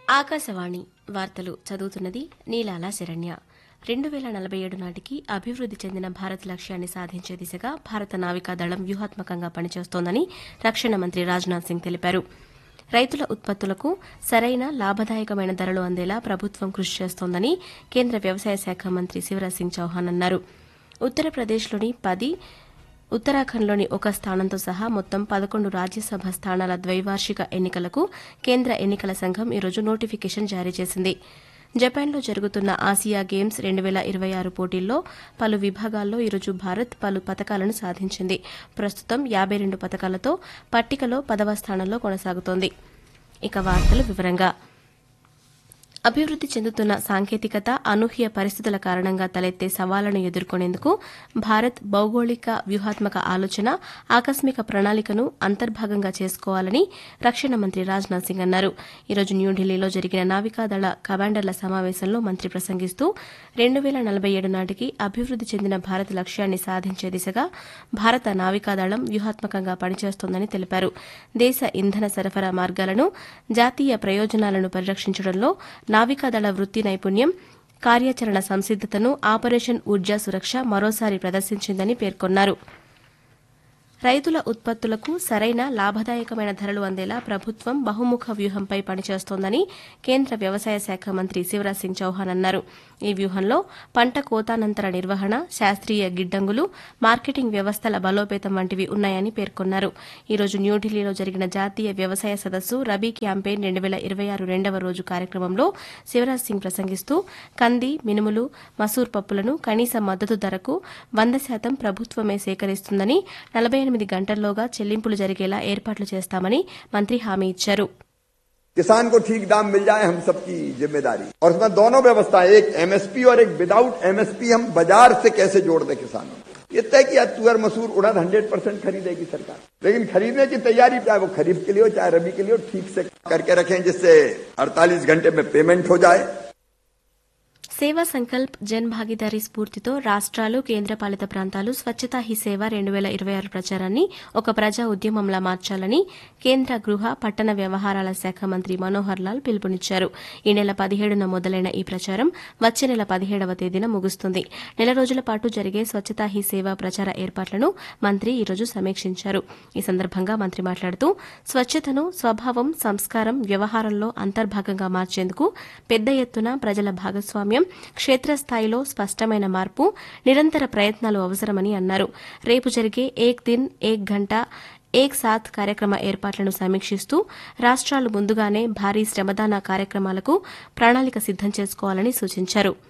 ఆకాశవాణి వార్తలు చదువుతున్నది నీలాల శరణ్య రెండు వేల నలభై ఏడు నాటికి అభివృద్ది చెందిన భారత్ లక్ష్యాన్ని సాధించే దిశగా భారత నావికా దళం వ్యూహాత్మకంగా పనిచేస్తోందని రక్షణ మంత్రి రాజ్నాథ్ సింగ్ తెలిపారు రైతుల ఉత్పత్తులకు సరైన లాభదాయకమైన ధరలు అందేలా ప్రభుత్వం కృషి చేస్తోందని కేంద్ర వ్యవసాయ శాఖ మంత్రి శివరాజ్ సింగ్ చౌహాన్ అన్నారు ఉత్తరప్రదేశ్లోని పది ఉత్తరాఖండ్లోని ఒక స్థానంతో సహా మొత్తం పదకొండు రాజ్యసభ స్థానాల ద్వైవార్షిక ఎన్నికలకు కేంద్ర ఎన్నికల సంఘం ఈరోజు నోటిఫికేషన్ జారీ చేసింది జపాన్లో జరుగుతున్న ఆసియా గేమ్స్ రెండు వేల ఇరవై ఆరు పోటీల్లో పలు విభాగాల్లో ఈరోజు భారత్ పలు పతకాలను సాధించింది ప్రస్తుతం యాబై రెండు పతకాలతో పట్టికలో పదవ స్థానంలో కొనసాగుతోంది ఇక వార్తలు వివరంగా అభివృద్ది చెందుతున్న సాంకేతికత అనూహ్య పరిస్థితుల కారణంగా తలెత్తే సవాళ్లను ఎదుర్కొనేందుకు భారత్ భౌగోళిక వ్యూహాత్మక ఆలోచన ఆకస్మిక ప్రణాళికను అంతర్భాగంగా చేసుకోవాలని రక్షణ మంత్రి రాజ్నాథ్ సింగ్ అన్నారు ఈరోజు న్యూఢిల్లీలో జరిగిన నావికాదళ కమాండర్ల సమావేశంలో మంత్రి ప్రసంగిస్తూ రెండు వేల నలభై ఏడు నాటికి అభివృద్ది చెందిన భారత్ లక్ష్యాన్ని సాధించే దిశగా భారత నావికాదళం వ్యూహాత్మకంగా పనిచేస్తోందని తెలిపారు దేశ ఇంధన సరఫరా మార్గాలను జాతీయ ప్రయోజనాలను పరిరక్షించడంలో నావికాదళ వృత్తి నైపుణ్యం కార్యాచరణ సంసిద్దతను ఆపరేషన్ ఊర్జా సురక్ష మరోసారి ప్రదర్శించిందని పేర్కొన్నారు రైతుల ఉత్పత్తులకు సరైన లాభదాయకమైన ధరలు అందేలా ప్రభుత్వం బహుముఖ వ్యూహంపై పనిచేస్తోందని కేంద్ర వ్యవసాయ శాఖ మంత్రి శివరాజ్ సింగ్ చౌహాన్ అన్నారు ఈ వ్యూహంలో పంట కోతానంతర నిర్వహణ శాస్త్రీయ గిడ్డంగులు మార్కెటింగ్ వ్యవస్థల బలోపేతం వంటివి ఉన్నాయని పేర్కొన్నారు ఈరోజు న్యూఢిల్లీలో జరిగిన జాతీయ వ్యవసాయ సదస్సు రబీ క్యాంపెయిన్ రెండు వేల ఇరవై ఆరు రెండవ రోజు కార్యక్రమంలో శివరాజ్ సింగ్ ప్రసంగిస్తూ కంది మినుములు మసూర్ పప్పులను కనీస మద్దతు ధరకు వంద శాతం ప్రభుత్వమే సేకరిస్తుందని నలభై ఎనిమిది గంటల్లోగా చెల్లింపులు జరిగేలా ఏర్పాట్లు చేస్తామని మంత్రి హామీ ఇచ్చారు किसान को ठीक दाम मिल जाए हम सबकी जिम्मेदारी और उसमें दोनों व्यवस्था है एक एमएसपी और एक विदाउट एमएसपी हम बाजार से कैसे जोड़ दें किसानों को। ये तय किया तुअर मसूर उड़द हंड्रेड परसेंट खरीदेगी सरकार लेकिन खरीदने की तैयारी चाहे वो खरीफ के लिए हो चाहे रबी के लिए हो ठीक से करके रखें जिससे 48 घंटे में पेमेंट हो जाए సేవా సంకల్ప్ జన్ భాగీదారీ స్ఫూర్తితో రాష్ట్రాలు కేంద్రపాలిత ప్రాంతాలు స్వచ్ఛతా హీ సేవ రెండు వేల ఇరవై ఆరు ప్రచారాన్ని ఒక ప్రజా ఉద్యమంలా మార్చాలని కేంద్ర గృహ పట్టణ వ్యవహారాల శాఖ మంత్రి మనోహర్ లాల్ పిలుపునిచ్చారు ఈ నెల పదిహేడున మొదలైన ఈ ప్రచారం వచ్చే నెల పదిహేడవ తేదీన ముగుస్తుంది నెల రోజుల పాటు జరిగే స్వచ్ఛతా హీ సేవ ప్రచార ఏర్పాట్లను మంత్రి ఈరోజు సమీక్షించారు ఈ సందర్భంగా మంత్రి మాట్లాడుతూ స్వచ్ఛతను స్వభావం సంస్కారం వ్యవహారంలో అంతర్భాగంగా మార్చేందుకు పెద్ద ఎత్తున ప్రజల భాగస్వామ్యం క్షేత్రస్థాయిలో స్పష్టమైన మార్పు నిరంతర ప్రయత్నాలు అవసరమని అన్నారు రేపు జరిగే ఏక్ దిన్ ఏక్ గంట ఏక్ సాత్ కార్యక్రమ ఏర్పాట్లను సమీక్షిస్తూ రాష్ట్రాలు ముందుగానే భారీ శ్రమదాన కార్యక్రమాలకు ప్రణాళిక సిద్దం చేసుకోవాలని సూచించారు